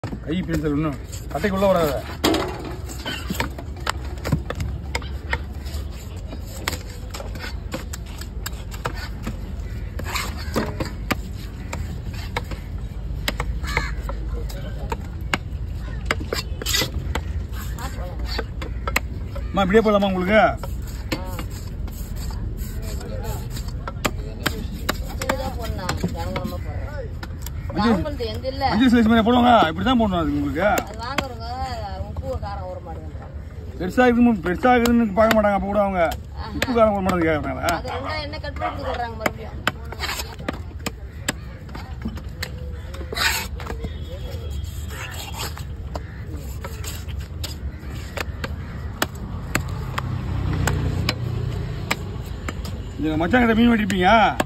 கை pencil இன்னும் கட்டைக்குள்ள வராத அம்மா இப்படியே போதாமா உங்களுக்கு இதுதான் போடணும். ஜனங்கள்மா போடுறோம். மஞ்சள் அவங்கள்ட்ட எந்த இல்ல. மஞ்சள் சைஸ் மாதிரி போடுவாங்க இப்படி தான் போடணும் அது உங்களுக்கு அது வாங்குறவங்க உப்பு காரம் ஒரு மாட்டேங்கிறாங்க. பெருசா இருக்குது பெருசா இருக்குதுன்னு பார்க்க மாட்டாங்க அப்போ கூட அவங்க உப்பு காரம் போட மாட்டாங்க கேட்கறாங்களா அது ரெண்டா என்ன கட் பண்ணி சொல்றாங்க மறுபடியும் இந்த மச்சான் கிட்ட மீன் வெட்டிருப்பீங்க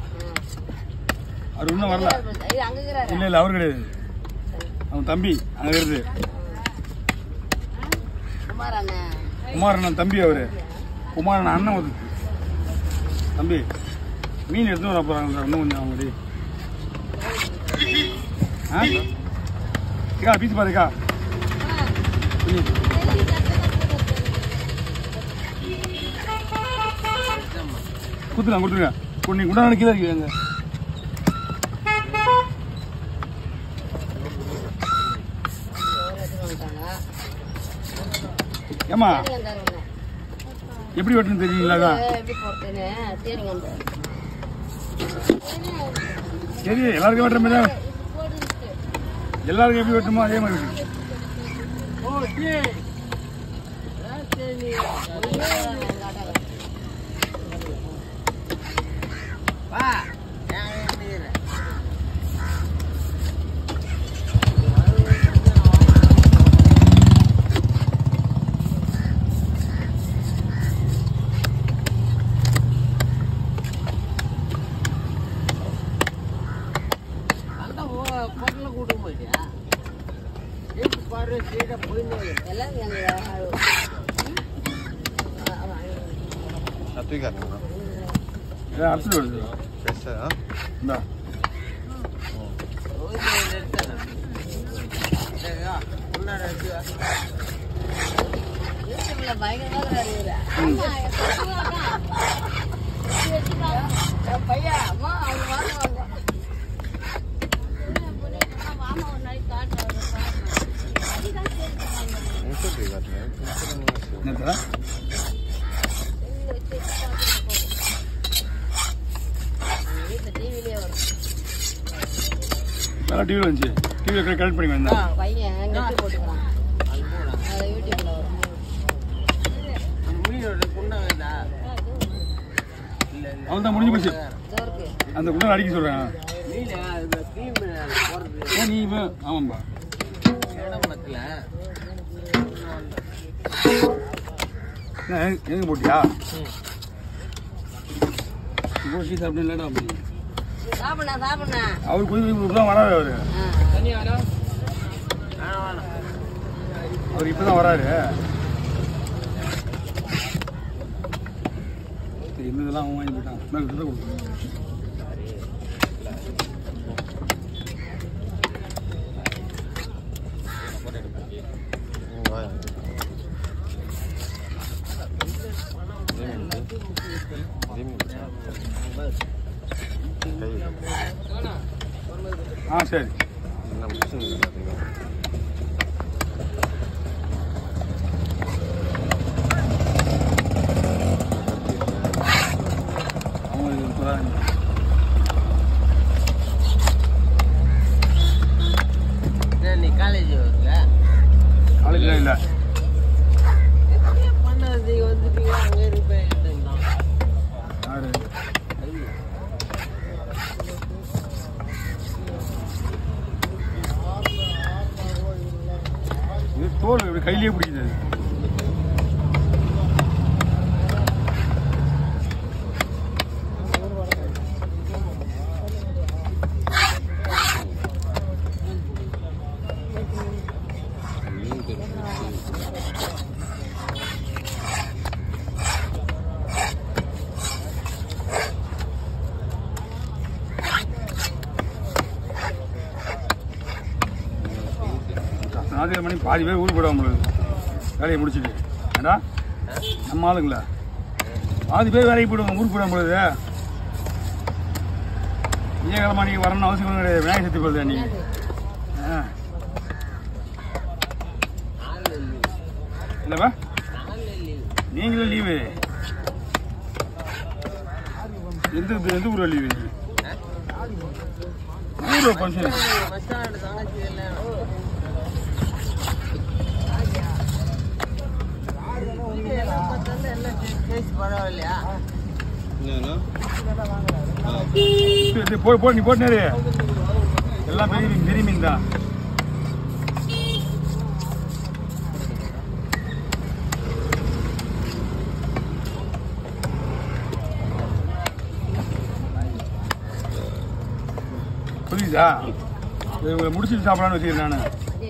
அவர் இன்னும் வரல இது அங்க இருக்கிறாரு இல்ல இல்ல அவர் கிடையாது அவன் தம்பி அங்க இருந்து குமார் அண்ணன் குமாரண்ணன் தம்பி அவரு குமாரண்ணன் அண்ணன் ஒரு தம்பி மீன் எடுத்து வர போறாங்க இன்னும் கொஞ்சம் அவங்க ஆ ஏக்கா பீச்சு பாருக்கா கொடுத்துருங்க கொடுத்துருங்க கொண்டு நீ குண்டான கீழே இருக்கீங்க எடுத்துட்டு வந்துட்டாங்க ஏமா சரிங்க இந்தாருங்க. எப்படி வெட்டணும் தெரியுங்களா அதான்? இது எப்படி போறதுன்னு சரிங்க இந்த சரி எல்லாருக்கும் வெட்டுற மாதிரி தான் எல்லாருக்கும் எப்படி வெட்டணுமோ அதே மாதிரி வெட்டணும் எல்லாம் எனக்கு இதான் அரைச்சிட்டு வருது இந்தா யூடியூப்ல பயங்கரமா இருக்கிறாரு இவரு. என் பையன் அம்மா அவங்க வாங்க வாங்க என்னத்தா வீட்டுல டிவிலேயே வரும் நல்லா டிவியில் வந்துச்சு டிவியில் கனெக்ட் பண்ணி வந்தேன் பையன் நெட்டு போட்டுக்கிறான் அது யூடியூப்ல வரும் அவன் தான் முடிஞ்சு போச்சு ஜோருக்கு அந்த குண்டை அடிக்க சொல்கிறேன் ஏன் நீ இப்போ ஆமாம்பா என்ன எங்க- எங்க போட்டியா போட்டி சாப்பிட்டு இல்லடா சாப்பிடணா சாப்பிடணா அவர் கொஞ்சம் தான் வராரு அவரு அவர் இப்பதான் வராரு சரி, இந்த இதெல்லாம் அவன் வாங்கி போயிட்டான் நான் இதுதான் கொடுக்கணும் ஆ சரி அவங்க இப்பதான் நீ காலேஜ் வரல காலேஜ்லாம் இல்லை பண்ணாதீங்க வந்துட்டீங்க அங்கே இருப்பேன் யாரு இது தோல் இப்படி கையிலேயே பிடிக்குது அது. ஞாயிற்றுக்கிழமை மணி பாதி பேர் ஊருக்கு போயிடுவாங்க உங்களுக்கு வேலையை முடிச்சுட்டு ஏடா நம்ம ஆளுங்களா பாதி பேர் வேலைக்கு போயிடுவாங்க ஊருக்கு போயிடுவாங்க பொழுது ஏழரை நீங்கள் வரணும்னு அவசியம் ஒண்ணும் கிடையாது விநாயகர் சதுர்த்தி போகுது நீ ஆ நாலு லீவு இல்லைப்பா நாலு லீவு நீங்களும் லீவு எந்த ஊர்- எந்த ஊரில் லீவு நீ ஊரில் ஃபங்க்ஷன் பஸ் ஸ்டாண்ட் தங்கச்சி கல்யாணம் எல்லாம் பார்த்தாலும் எல்லாம் கேஸ் பரவாயில்லையா போய் போய் நீ போட்டு எல்லாம் பெரிய மீன் பெரிய மீன் தான் புரியுதா இதை முடிச்சுட்டு சாப்பிடலான்னு வச்சுக்கிறேன் நான்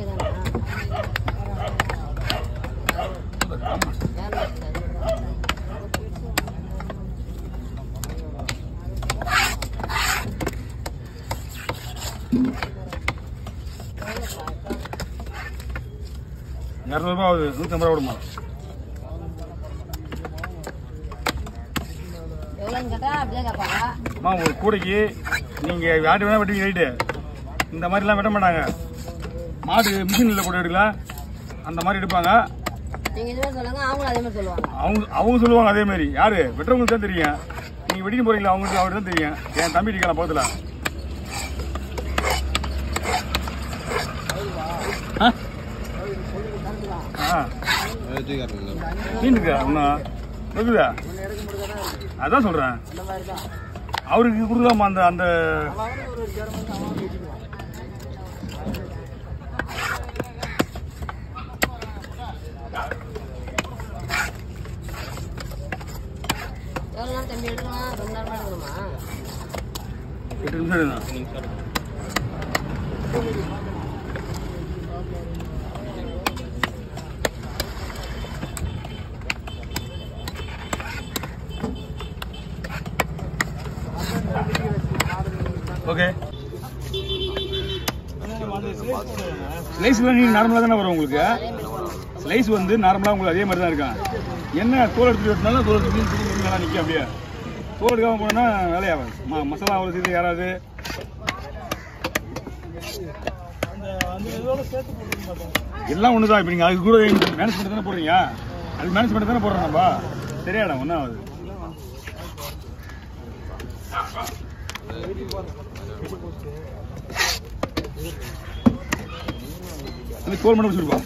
இரநூறுபா ஆகுது நூற்றி ஐம்பது ரூபா விடுமா எவ்வளோன்னு கேட்டா அப்படியே கேட்பாங்க அம்மா ஒரு கூடைக்கு நீங்கள் யார்ட்டு வேணால் வெட்டுவீங்க ரைட்டு இந்த மாதிரிலாம் வெட்ட மாட்டாங்க மாடு மிஷினில் கூட எடுக்கலாம் அந்த மாதிரி எடுப்பாங்க நீங்க இதுவே சொல்லுங்க அவங்களும் அதே மாதிரி சொல்லுவாங்க அவங்க அவங்க சொல்லுவாங்க அதே மாதிரி யாரு வெட்டுறவங்களுக்கு தான் தெரியும் நீங்கள் வெட்டின்னு போறீங்களா அவங்களுக்கு அவருக்கு தான் தெரியும் என் தம்பி இருக்கலாம் பக்கத்தில் ஆ ஆ மீன் இருக்கா இன்னும் இருக்குதா அதான் சொல்கிறேன் அவருக்கு கொடுக்கலாமா அந்த அந்த எவ்வளோ நேரம் தம்பி எடுக்கணும் ரெண்டு நேரமா எடுக்கணுமா எட்டு நிமிஷம் எடுங்க ஓகே ஸ்லைஸ் நீங்க நார்மலாக தானே வரும் உங்களுக்கு ஸ்லைஸ் வந்து நார்மலாக உங்களுக்கு அதே மாதிரி தான் இருக்கும் என்ன தோல் எடுத்து வெட்டினாலும் தோல் எடுத்து மீன் பிடிச்சி நல்லா நிற்கும் அப்படியே தோல் எடுக்காம போனா வேலையாகும் ம மசாலா அவ்வளோ செய்து யாராவது எல்லாம் ஒன்று தான் இப்போ நீங்கள் அதுக்கு கூட மேனேஜ் பண்ணி தானே போடுறீங்க அது மேனேஜ் பண்ணி தானே போடுறோம் நம்ம சரியாடா ஒன்றும் ஆகுது அந்த தோல் மட்டும் வச்சுருப்பா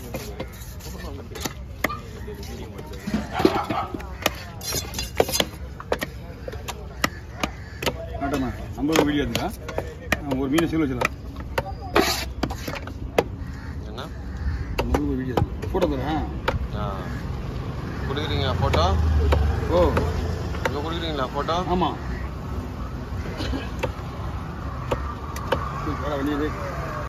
ஆட்டமா ஐம்பது ரூபா வீடியோ இருந்தா ஒரு மீனை சீல் வச்சிடலாம் என்ன ஐம்பது ரூபா வீடியோ ஃபோட்டோ தரேன் ஆ. கொடுக்குறீங்களா ஃபோட்டோ ஓ இப்போ கொடுக்குறீங்களா ஃபோட்டோ ஆமாம் வேற வண்டியது